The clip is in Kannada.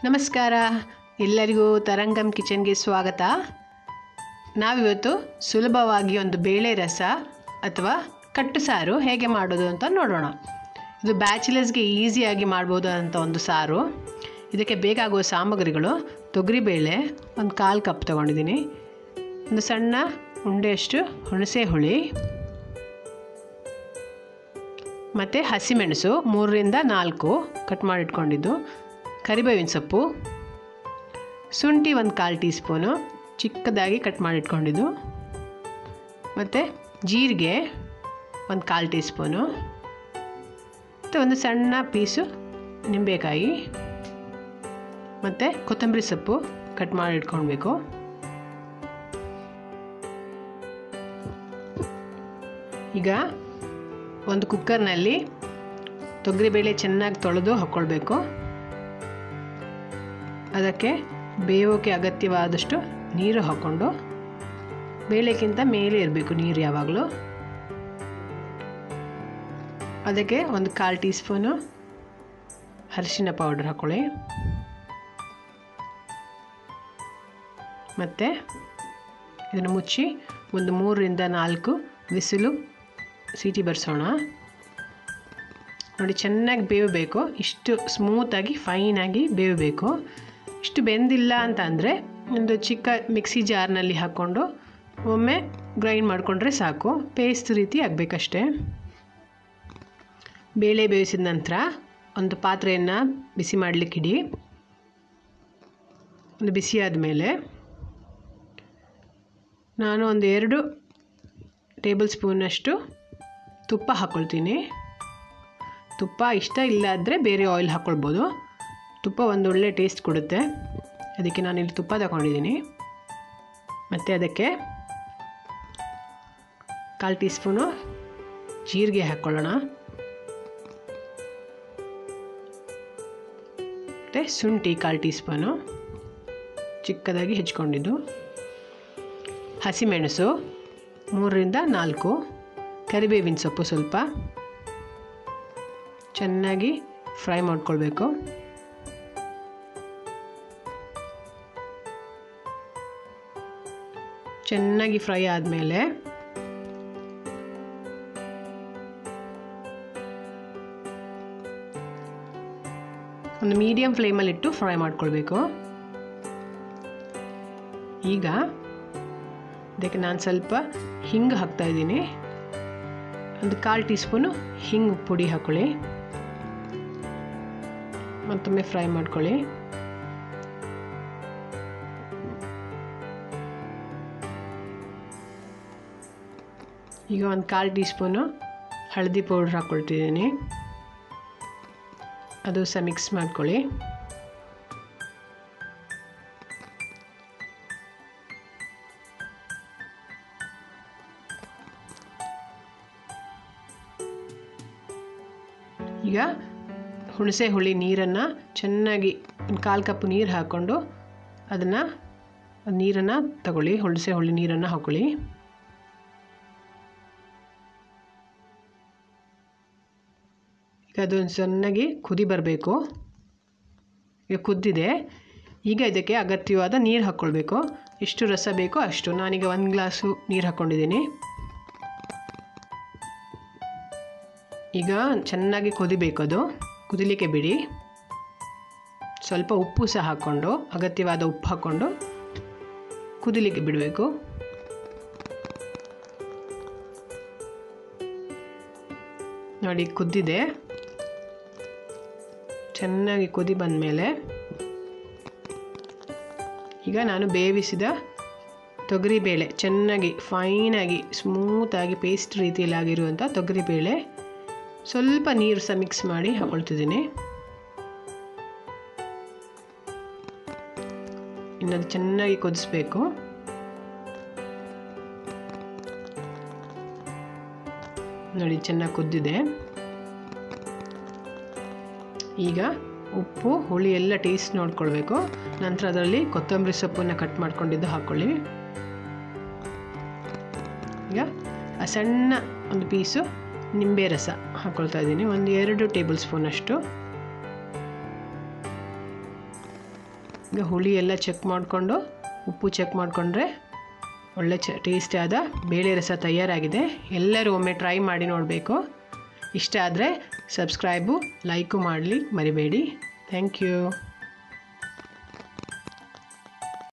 ನಮಸ್ಕಾರ ಎಲ್ಲರಿಗೂ ತರಂಗಮ್ ಕಿಚನ್ಗೆ ಸ್ವಾಗತ ನಾವಿವತ್ತು ಸುಲಭವಾಗಿ ಒಂದು ಬೇಳೆ ರಸ ಅಥವಾ ಕಟ್ಟು ಸಾರು ಹೇಗೆ ಮಾಡೋದು ಅಂತ ನೋಡೋಣ ಇದು ಬ್ಯಾಚುಲರ್ಸ್ಗೆ ಈಸಿಯಾಗಿ ಮಾಡ್ಬೋದಾದಂಥ ಒಂದು ಸಾರು ಇದಕ್ಕೆ ಬೇಕಾಗುವ ಸಾಮಗ್ರಿಗಳು ತೊಗರಿಬೇಳೆ ಒಂದು ಕಾಲು ಕಪ್ ತೊಗೊಂಡಿದ್ದೀನಿ ಒಂದು ಸಣ್ಣ ಉಂಡೆಯಷ್ಟು ಹುಣಸೆ ಹುಳಿ ಮತ್ತು ಹಸಿಮೆಣಸು ಮೂರರಿಂದ ನಾಲ್ಕು ಕಟ್ ಮಾಡಿಟ್ಕೊಂಡಿದ್ದು ಕರಿಬೇವಿನ ಸೊಪ್ಪು ಶುಂಠಿ ಒಂದು ಕಾಲು ಟೀ ಸ್ಪೂನು ಚಿಕ್ಕದಾಗಿ ಕಟ್ ಮಾಡಿಟ್ಕೊಂಡಿದ್ದು ಮತ್ತು ಜೀರಿಗೆ ಒಂದು ಕಾಲು ಟೀ ಸ್ಪೂನು ಮತ್ತು ಒಂದು ಸಣ್ಣ ಪೀಸು ನಿಂಬೆಕಾಯಿ ಮತ್ತು ಕೊತ್ತಂಬರಿ ಸೊಪ್ಪು ಕಟ್ ಮಾಡಿ ಇಟ್ಕೊಳ್ಬೇಕು ಈಗ ಒಂದು ಕುಕ್ಕರ್ನಲ್ಲಿ ತೊಗರಿಬೇಳೆ ಚೆನ್ನಾಗಿ ತೊಳೆದು ಹಾಕ್ಕೊಳ್ಬೇಕು ಅದಕ್ಕೆ ಬೇಯೋಕ್ಕೆ ಅಗತ್ಯವಾದಷ್ಟು ನೀರು ಹಾಕ್ಕೊಂಡು ಬೇಳೆಗಿಂತ ಮೇಲೆ ಇರಬೇಕು ನೀರು ಯಾವಾಗಲೂ ಅದಕ್ಕೆ ಒಂದು ಕಾಲು ಟೀ ಸ್ಪೂನು ಅರಿಶಿನ ಪೌಡರ್ ಹಾಕ್ಕೊಳ್ಳಿ ಮತ್ತು ಇದನ್ನು ಮುಚ್ಚಿ ಒಂದು ಮೂರರಿಂದ ನಾಲ್ಕು ಬಿಸಿಲು ಸೀಟಿ ಬರ್ಸೋಣ ನೋಡಿ ಚೆನ್ನಾಗಿ ಬೇಯಬೇಕು ಇಷ್ಟು ಸ್ಮೂತಾಗಿ ಫೈನಾಗಿ ಬೇಯಬೇಕು ಇಷ್ಟು ಬೆಂದಿಲ್ಲ ಅಂತ ಅಂದರೆ ಒಂದು ಚಿಕ್ಕ ಮಿಕ್ಸಿ ಜಾರ್ನಲ್ಲಿ ಹಾಕ್ಕೊಂಡು ಒಮ್ಮೆ ಗ್ರೈಂಡ್ ಮಾಡಿಕೊಂಡ್ರೆ ಸಾಕು ಪೇಸ್ಟ್ ರೀತಿ ಆಗಬೇಕಷ್ಟೇ ಬೇಳೆ ಬೇಯಿಸಿದ ನಂತರ ಒಂದು ಪಾತ್ರೆಯನ್ನು ಬಿಸಿ ಮಾಡಲಿಕ್ಕಿಡಿ ಒಂದು ಬಿಸಿ ಆದಮೇಲೆ ನಾನು ಒಂದು ಎರಡು ಟೇಬಲ್ ಸ್ಪೂನಷ್ಟು ತುಪ್ಪ ಹಾಕ್ಕೊಳ್ತೀನಿ ತುಪ್ಪ ಇಷ್ಟ ಇಲ್ಲ ಆದರೆ ಬೇರೆ ಆಯಿಲ್ ಹಾಕ್ಕೊಳ್ಬೋದು ತುಪ್ಪ ಒಂದು ಒಳ್ಳೆ ಟೇಸ್ಟ್ ಕೊಡುತ್ತೆ ಅದಕ್ಕೆ ನಾನು ಇಲ್ಲಿ ತುಪ್ಪ ತಗೊಂಡಿದ್ದೀನಿ ಮತ್ತು ಅದಕ್ಕೆ ಕಾಲು ಟೀ ಸ್ಪೂನು ಜೀರಿಗೆ ಹಾಕ್ಕೊಳ್ಳೋಣ ಮತ್ತು ಶುಂಠಿ ಕಾಲು ಟೀ ಸ್ಪೂನು ಚಿಕ್ಕದಾಗಿ ಹೆಚ್ಕೊಂಡಿದ್ದು ಹಸಿಮೆಣಸು ಮೂರರಿಂದ ನಾಲ್ಕು ಕರಿಬೇವಿನ ಸೊಪ್ಪು ಸ್ವಲ್ಪ ಚೆನ್ನಾಗಿ ಫ್ರೈ ಮಾಡ್ಕೊಳ್ಬೇಕು ಚೆನ್ನಾಗಿ ಫ್ರೈ ಆದಮೇಲೆ ಒಂದು ಮೀಡಿಯಂ ಫ್ಲೇಮಲ್ಲಿಟ್ಟು ಫ್ರೈ ಮಾಡ್ಕೊಳ್ಬೇಕು ಈಗ ಅದಕ್ಕೆ ನಾನು ಸ್ವಲ್ಪ ಹಿಂಗೆ ಹಾಕ್ತಾ ಇದ್ದೀನಿ ಒಂದು ಕಾಲು ಟೀ ಸ್ಪೂನು ಹಿಂಗೆ ಪುಡಿ ಹಾಕ್ಕೊಳ್ಳಿ ಮತ್ತೊಮ್ಮೆ ಫ್ರೈ ಮಾಡ್ಕೊಳ್ಳಿ ಈಗ ಒಂದು ಕಾಲು ಟೀ ಸ್ಪೂನು ಹಳದಿ ಪೌಡ್ರ್ ಹಾಕ್ಕೊಳ್ತಿದ್ದೀನಿ ಅದು ಸಹ ಮಿಕ್ಸ್ ಮಾಡ್ಕೊಳ್ಳಿ ಈಗ ಹುಣಸೆ ಹುಳಿ ನೀರನ್ನು ಚೆನ್ನಾಗಿ ಒಂದು ಕಾಲು ಕಪ್ ನೀರು ಹಾಕ್ಕೊಂಡು ಅದನ್ನು ನೀರನ್ನು ತಗೊಳ್ಳಿ ಹುಣಸೆ ಹುಳಿ ನೀರನ್ನು ಹಾಕ್ಕೊಳ್ಳಿ ಈಗ ಅದು ಚೆನ್ನಾಗಿ ಕುದಿ ಬರಬೇಕು ಈಗ ಕುದ್ದಿದೆ ಈಗ ಇದಕ್ಕೆ ಅಗತ್ಯವಾದ ನೀರು ಹಾಕ್ಕೊಳ್ಬೇಕು ಎಷ್ಟು ರಸ ಬೇಕೋ ಅಷ್ಟು ನಾನೀಗ ಒಂದು ಗ್ಲಾಸು ನೀರು ಹಾಕ್ಕೊಂಡಿದ್ದೀನಿ ಈಗ ಚೆನ್ನಾಗಿ ಕುದಿಬೇಕು ಅದು ಕುದಿಲಿಕ್ಕೆ ಬಿಡಿ ಸ್ವಲ್ಪ ಉಪ್ಪು ಸಹ ಹಾಕ್ಕೊಂಡು ಅಗತ್ಯವಾದ ಉಪ್ಪು ಹಾಕ್ಕೊಂಡು ಕುದಿಲಿಕ್ಕೆ ಬಿಡಬೇಕು ನೋಡಿ ಕುದ್ದಿದೆ ಚೆನ್ನಾಗಿ ಕುದಿ ಬಂದಮೇಲೆ ಈಗ ನಾನು ಬೇಯಿಸಿದ ತೊಗರಿಬೇಳೆ ಚೆನ್ನಾಗಿ ಫೈನಾಗಿ ಸ್ಮೂತಾಗಿ ಪೇಸ್ಟ್ ರೀತಿಯಲ್ಲಿ ಆಗಿರುವಂಥ ತೊಗರಿಬೇಳೆ ಸ್ವಲ್ಪ ನೀರು ಸಹ ಮಿಕ್ಸ್ ಮಾಡಿ ಹಾಕೊಳ್ತಿದ್ದೀನಿ ಇನ್ನದು ಚೆನ್ನಾಗಿ ಕುದಿಸ್ಬೇಕು ನೋಡಿ ಚೆನ್ನಾಗಿ ಕುದ್ದಿದೆ ಈಗ ಉಪ್ಪು ಹುಳಿ ಎಲ್ಲ ಟೇಸ್ಟ್ ನೋಡ್ಕೊಳ್ಬೇಕು ನಂತರ ಅದರಲ್ಲಿ ಕೊತ್ತಂಬರಿ ಸೊಪ್ಪನ್ನು ಕಟ್ ಮಾಡ್ಕೊಂಡಿದ್ದು ಹಾಕ್ಕೊಳ್ಳಿ ಈಗ ಆ ಸಣ್ಣ ಒಂದು ಪೀಸು ನಿಂಬೆ ರಸ ಹಾಕ್ಕೊಳ್ತಾ ಇದ್ದೀನಿ ಒಂದು ಎರಡು ಟೇಬಲ್ ಸ್ಪೂನಷ್ಟು ಈಗ ಹುಳಿ ಎಲ್ಲ ಚೆಕ್ ಮಾಡಿಕೊಂಡು ಉಪ್ಪು ಚೆಕ್ ಮಾಡಿಕೊಂಡ್ರೆ ಒಳ್ಳೆ ಚ ಟೇಸ್ಟಿ ಆದ ಬೇಳೆ ರಸ ತಯಾರಾಗಿದೆ ಎಲ್ಲರೂ ಒಮ್ಮೆ ಟ್ರೈ ಮಾಡಿ ನೋಡಬೇಕು ಇಷ್ಟ ಆದರೆ ಸಬ್ಸ್ಕ್ರೈಬು ಲೈಕು ಮಾಡಲಿ ಮರಿಬೇಡಿ ಥ್ಯಾಂಕ್ ಯು